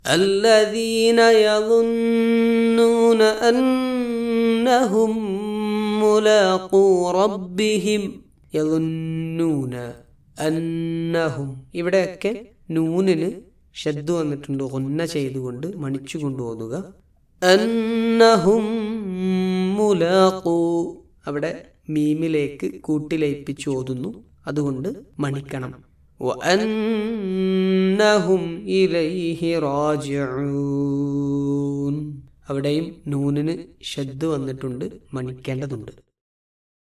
الذين يظنون أنهم ملاقو ربهم يظنون أنهم ഇവിടെയൊക്കെ നൂനിന് ശബ്ദ വന്നിട്ടുണ്ട് ഒന്ന ചെയ്തുകൊണ്ട് മണിച്ചു കൊണ്ടുപോകുക അന്നഹും മുലാഖു അവിടെ മീമിലേക്ക് കൂട്ടിലയിപ്പിച്ച് ഓതുന്നു അതുകൊണ്ട് മണിക്കണം وأنهم إليه راجعون അവിടെയും നൂനിന് ശബ്ദ വന്നിട്ടുണ്ട് മണിക്കേണ്ടതുണ്ട്